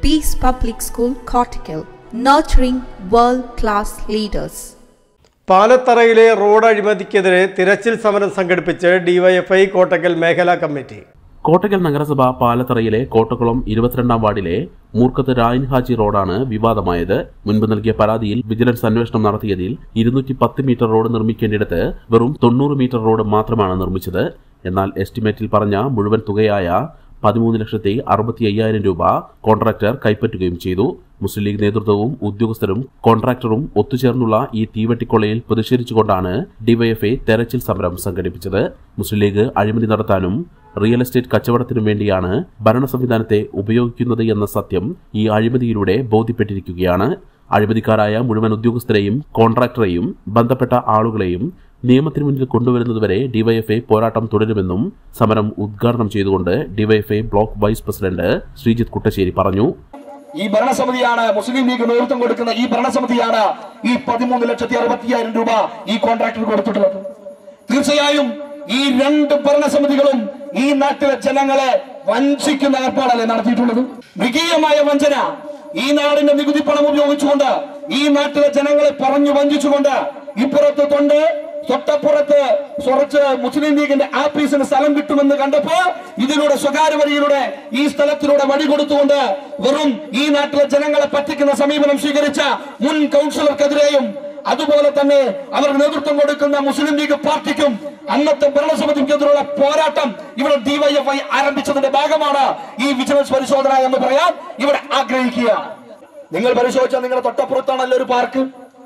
Peace Public School, Cortical, nurturing world class leaders. പാലത്തറയിലെ road അഴിമതിക്കെതിരെ തിരച്ചിൽ സമരം സംഘടിപ്പിച്ച് ഡിവൈഎഫ്ഐ കോട്ടക്കൽ മേഖലാ കമ്മിറ്റി കോട്ടക്കൽ നഗരസഭ പാലത്തറയിലെ കോട്ടക്കുളം ഇരുപത്തിരണ്ടാം വാർഡിലെ മൂർക്കത്ത് രായൻ ഹാജി റോഡാണ് വിവാദമായത് മുൻപ് നൽകിയ പരാതിയിൽ വിജിലൻസ് അന്വേഷണം നടത്തിയതിൽ ഇരുന്നൂറ്റി പത്ത് മീറ്റർ റോഡ് നിർമ്മിക്കേണ്ടിടത്ത് വെറും തൊണ്ണൂറ് മീറ്റർ റോഡ് മാത്രമാണ് നിർമ്മിച്ചത് എന്നാൽ എസ്റ്റിമേറ്റിൽ പറഞ്ഞ മുഴുവൻ തുകയായ പതിമൂന്ന് ലക്ഷത്തി അറുപത്തി അയ്യായിരം രൂപ കോൺട്രാക്ടർ കൈപ്പറ്റുകയും ചെയ്തു മുസ്ലിം ലീഗ് നേതൃത്വവും ഉദ്യോഗസ്ഥരും കോൺട്രാക്ടറും ഒത്തുചേർന്നുള്ള ഈ തീവെട്ടിക്കൊള്ളയിൽ പ്രതിഷേധിച്ചുകൊണ്ടാണ് ഡിവൈഎഫ്ഐ തെരച്ചിൽ സമരം സംഘടിപ്പിച്ചത് മുസ്ലിം ലീഗ് അഴിമതി നടത്താനും റിയൽ എസ്റ്റേറ്റ് കച്ചവടത്തിനും വേണ്ടിയാണ് ഭരണ സംവിധാനത്തെ ഉപയോഗിക്കുന്നത് എന്ന സത്യം ഈ അഴിമതിയിലൂടെ ബോധ്യപ്പെട്ടിരിക്കുകയാണ് അഴിമതിക്കാരായ മുഴുവൻ ഉദ്യോഗസ്ഥരെയും കോൺട്രാക്ടറെയും ബന്ധപ്പെട്ട ആളുകളെയും നിയമത്തിന് മുന്നിൽ കൊണ്ടുവരുന്നതുവരെ ഡിവൈഎഫ്ഐ പോരാട്ടം തുടരുമെന്നും സമരം ഉദ്ഘാടനം ചെയ്തുകൊണ്ട് DYFI block vice president Sreejith Kuttassery പറഞ്ഞു ഈ ഭരണസമിതിയാണ് മുസ്ലിം ലീഗ് നേതൃത്വം കൊടുക്കുന്ന ഈ ഭരണസമിതിയാണ് ഈ പതിമൂന്ന് ലക്ഷത്തി അറുപത്തിയായിരം രൂപ ഈ കോൺട്രാക്ടർ കൊടുത്തിട്ടുള്ളത് തീർച്ചയായും ഈ രണ്ട് ഭരണസമിതികളും ഈ നാട്ടിലെ ജനങ്ങളെ വഞ്ചിക്കുന്ന ഏർപ്പാടല്ലേ നടത്തിയിട്ടുള്ളത് മൃഗീയമായ വഞ്ചന ഈ നാടിന്റെ നികുതി പണം ഉപയോഗിച്ചുകൊണ്ട് ഈ നാട്ടിലെ ജനങ്ങളെ പറഞ്ഞു വഞ്ചിച്ചുകൊണ്ട് ഇപ്പുറത്ത് തൊണ്ട് തൊട്ടപ്പുറത്ത് കുറച്ച് മുസ്ലിം ലീഗിന്റെ ആഫീസിന് സ്ഥലം കിട്ടുമെന്ന് കണ്ടപ്പോ ഇതിലൂടെ സ്വകാര്യ വഴിയിലൂടെ ഈ സ്ഥലത്തിലൂടെ വഴി കൊടുത്തുകൊണ്ട് വെറും ഈ നാട്ടിലെ ജനങ്ങളെ പറ്റിക്കുന്ന സമീപനം സ്വീകരിച്ച മുൻ കൗൺസിലർക്കെതിരെയും അതുപോലെ തന്നെ അവർ നേതൃത്വം കൊടുക്കുന്ന മുസ്ലിം ലീഗ് പാർട്ടിക്കും അന്നത്തെ ഭരണസമിതിക്കെതിരെയുള്ള പോരാട്ടം ഇവിടെ ഡിവൈഎഫ്ഐ ആരംഭിച്ചതിന്റെ ഭാഗമാണ് ഈ വിജിലൻസ് പരിശോധന എന്ന് പറയാൻ ഇവിടെ ആഗ്രഹിക്കുക നിങ്ങൾ പരിശോധിച്ചാൽ നിങ്ങളുടെ തൊട്ടപ്പുറത്താണല്ലോ ഒരു പാർക്ക്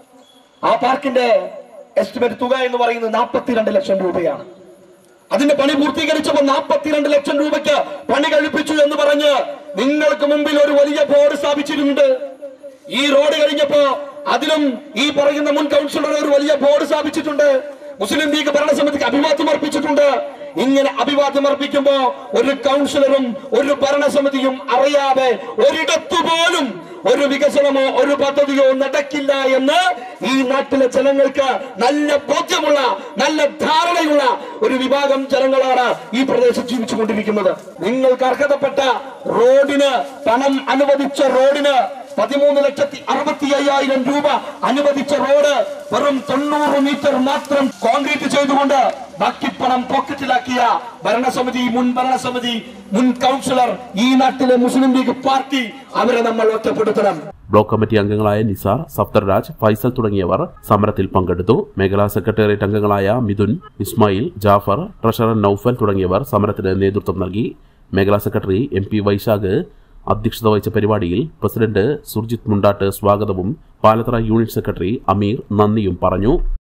ആ പാർക്കിന്റെ എസ്റ്റിമേറ്റ് തുക എന്ന് പറയുന്നത് നാൽപ്പത്തിരണ്ട് ലക്ഷം രൂപയാണ് അതിന്റെ പണി പൂർത്തീകരിച്ചപ്പോൾ നാൽപ്പത്തിരണ്ട് ലക്ഷം രൂപയ്ക്ക് പണി കഴിപ്പിച്ചു എന്ന് പറഞ്ഞ് നിങ്ങൾക്ക് മുമ്പിൽ ഒരു വലിയ ബോർഡ് സ്ഥാപിച്ചിട്ടുണ്ട് ഈ റോഡ് കഴിഞ്ഞപ്പോ അതിലും ഈ പറയുന്ന മുൻ കൗൺസിലർ ഒരു വലിയ ബോർഡ് സ്ഥാപിച്ചിട്ടുണ്ട് മുസ്ലിം ലീഗ് ഭരണസമിതിക്ക് അഭിവാദ്യം അർപ്പിച്ചിട്ടുണ്ട് ഇങ്ങനെ അഭിവാദ്യം അർപ്പിക്കുമ്പോ ഒരു കൗൺസിലറും ഒരു ഭരണസമിതിയും അറിയാതെ ഒരിടത്തു പോലും ഒരു വികസനമോ ഒരു പദ്ധതിയോ നടക്കില്ല എന്ന് ഈ നാട്ടിലെ ജനങ്ങൾക്ക് നല്ല ബോധ്യമുള്ള നല്ല ധാരണയുള്ള ഒരു വിഭാഗം ജനങ്ങളാണ് ഈ പ്രദേശത്ത് ജീവിച്ചുകൊണ്ടിരിക്കുന്നത് നിങ്ങൾക്ക് അർഹതപ്പെട്ട റോഡിന് പണം അനുവദിച്ച റോഡിന് പതിമൂന്ന് ലക്ഷത്തി അറുപത്തി അയ്യായിരം രൂപ അനുവദിച്ച റോഡ് വെറും തൊണ്ണൂറ് മീറ്റർ മാത്രം കോൺക്രീറ്റ് ചെയ്തുകൊണ്ട് ബാക്കി പണം പോക്കറ്റിലാക്കിയ ഭരണസമിതി മുൻ ഭരണസമിതി മുൻ കൗൺസിലർ ഈ നാട്ടിലെ മുസ്ലിം ലീഗ് പാർട്ടി അവരെ നമ്മൾ ഒറ്റപ്പെടുത്തണം ബ്ലോക്ക് കമ്മിറ്റി അംഗങ്ങളായ നിസാർ സഫ്തർരാജ് ഫൈസൽ തുടങ്ങിയവർ സമരത്തിൽ പങ്കെടുത്തു മേഖലാ സെക്രട്ടേറിയറ്റ് അംഗങ്ങളായ മിഥുൻ ഇസ്മായിൽ ജാഫർ ട്രഷറർ നൌഫൽ തുടങ്ങിയവർ സമരത്തിന് നേതൃത്വം നൽകി മേഖലാ സെക്രട്ടറി എം പി വൈശാഖ് അധ്യക്ഷത വഹിച്ച പരിപാടിയിൽ പ്രസിഡന്റ് സുർജിത് മുണ്ടാട്ട് സ്വാഗതവും പാലത്തറ യൂണിറ്റ് സെക്രട്ടറി അമീർ നന്ദിയും പറഞ്ഞു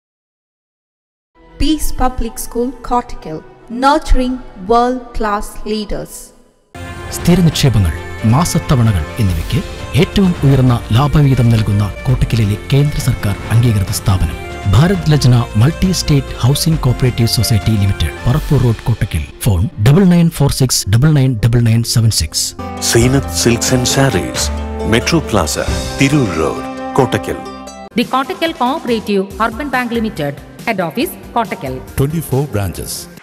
Peace Public School, Cortical, nurturing world class leaders. സ്ഥിര നിക്ഷേപങ്ങൾ മാസത്തവണകൾ എന്നിവയ്ക്ക് ഏറ്റവും ഉയർന്ന ലാഭവിഹിതം നൽകുന്ന കോട്ടക്കലിലെ കേന്ദ്ര സർക്കാർ അംഗീകൃത സ്ഥാപനം Bharat Lajna multi state housing cooperative society limited Parappur road Kottakkal phone double nine four six double nine double nine seven six Zeenath silks and saris metro plaza Tirur road Kottakkal The Kottakkal Cooperative Urban Bank Limited, Head Office, Kottakkal. 24 branches